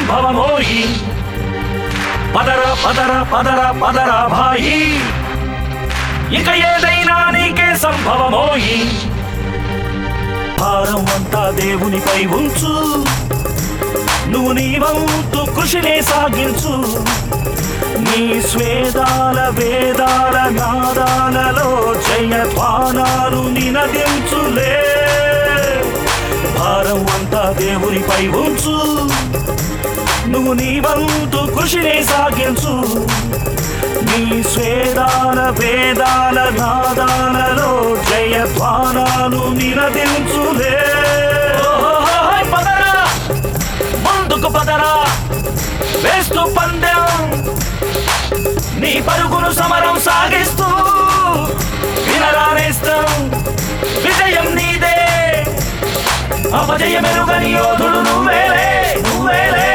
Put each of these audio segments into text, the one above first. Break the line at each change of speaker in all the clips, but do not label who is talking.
సంభవమోయి పదర పదర పదర పదర భాయి ఇక ఏదైనా నీకే సంభవమోయి భారం అంతా దేవునిపై ఉంచు నువ్వు నీ వంతు కృషినే సాగించు నీ స్వేదాల వేదాల నాదాలలో జయధ్వానాలు నినదించులే భారం అంతా దేవునిపై ఉంచు నువ్వు నీ వంతు కృషినే సాగించు నీ స్వేదాల వేదాల నాదాలలో జయధ్వానాలు నినదించులే ఓహోహోయ్ పదరా ముందుకు పదరా వేస్తూ పందెం నీ పరుగును సమరం సాగిస్తూ వినరానేస్తాం విజయం నీదే అపజయమెరుగని యోధుడు నువ్వేలే నువ్వేలే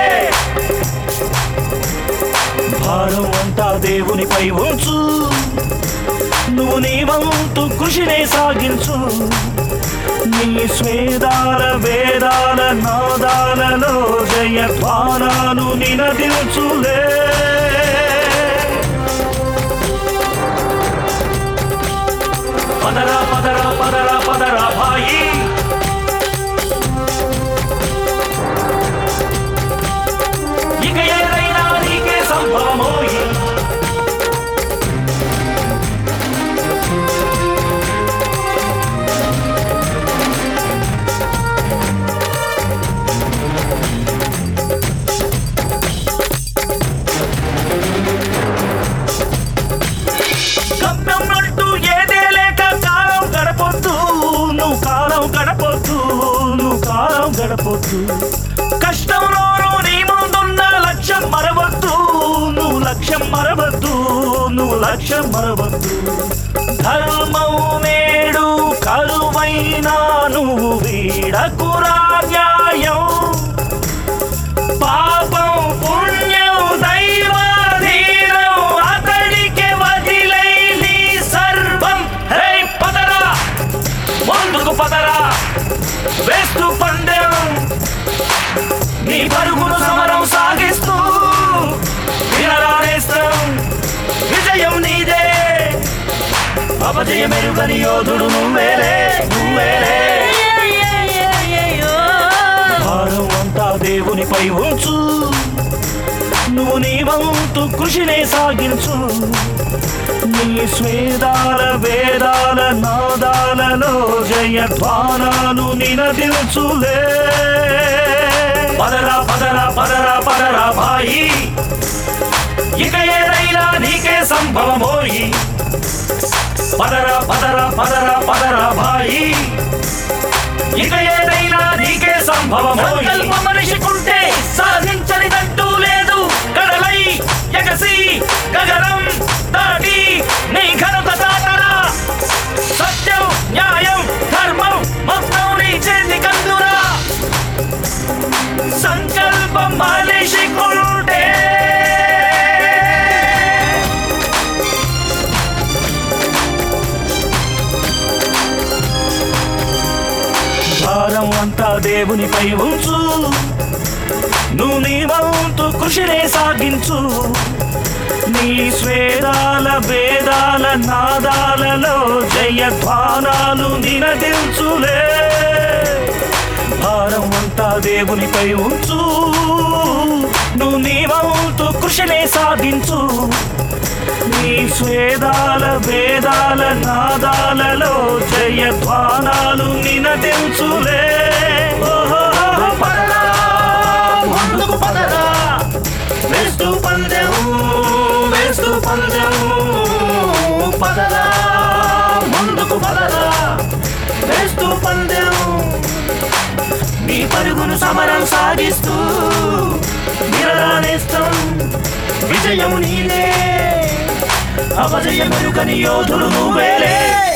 భారం అంతా దేవునిపై ఉంచు నువ్వు నీ వంతు కృషినే సాగించు నీ స్వేదాల వేదాల నాదాలలో జయధ్వానాలు నినదించులే పదరా పదరా పదరా పదరా భాయి ఇక ఏదైనా నీకే సంభవమోయి గమ్యం అంటూ ఏదే లేక కాలం గడపొద్దు నువ్వు కాలం గడపొద్దు నువ్వు కాలం గడపొద్దు కష్టంలోనూ నీ ముందున్న లక్ష్యం మరవద్దు నువ్వు లక్ష్యం మరవద్దు నువ్వు లక్ష్యం మరవద్దు ధర్మం నేడు కరువైనా నువ్వు వీడకురా న్యాయం పాపం పుణ్యం దైవాధీనం అతడికి వదిలై నీ సర్వం హే పదరా ముందుకు పదరా వేస్తూ పందెం నీ పరుగును సమరం సాగిస్తూ వినరానేస్తాం విజయం నీదే అపజయమెరుగని యోధుడు నువ్వేలే నువ్వేలే భారం అంతా దేవునిపై ఉంచు నువ్వు నీ వంతు కృషినే సాగించు నీ స్వేదాల వేదాల నాదాలలో జయధ్వానాలు నినదించులే పదరా పదరా పదరా పదరా భాయి ఇక ఏదైనా నీకే సంభవమోయి పదరా పదరా పదరా పదరా భాయి ఇక ఏదైనా నీకే సంభవమోయి సంకల్ప మనిషికుంటే సాధించనిదంటూ లేదు కడలై ఎగసి గగనం దాటి నీ ఘనత దాటరా సత్యం న్యాయం ధర్మం మొత్తం నీ చేతి కందురా సంకల్పం మనిషికుంటే భారం అంతా దేవునిపై ఉంచు నువ్వు నీ వంతు కృషినే సాగించు నీ స్వేదాల వేదాల నాదాలలో జయధ్వానాలు నినదించులే భారం అంతా దేవునిపై ఉంచు నువ్వు నీ వంతు కృషినే సాగించు నీ స్వేదాల వేదాల నాదాలలో జయధ్వానాలు నినదించులే ఓహో పదరా ముందుకు పదరా వేస్తూ పందెం వేస్తూ పందెం పదరా ముందుకు పదరా వేస్తూ పందెం నీ పరుగును సమరం సాగిస్తూ నిరదానేస్తాం విజయం నీదే అపజయం ఎరుకని యోధుడు నువ్వేలే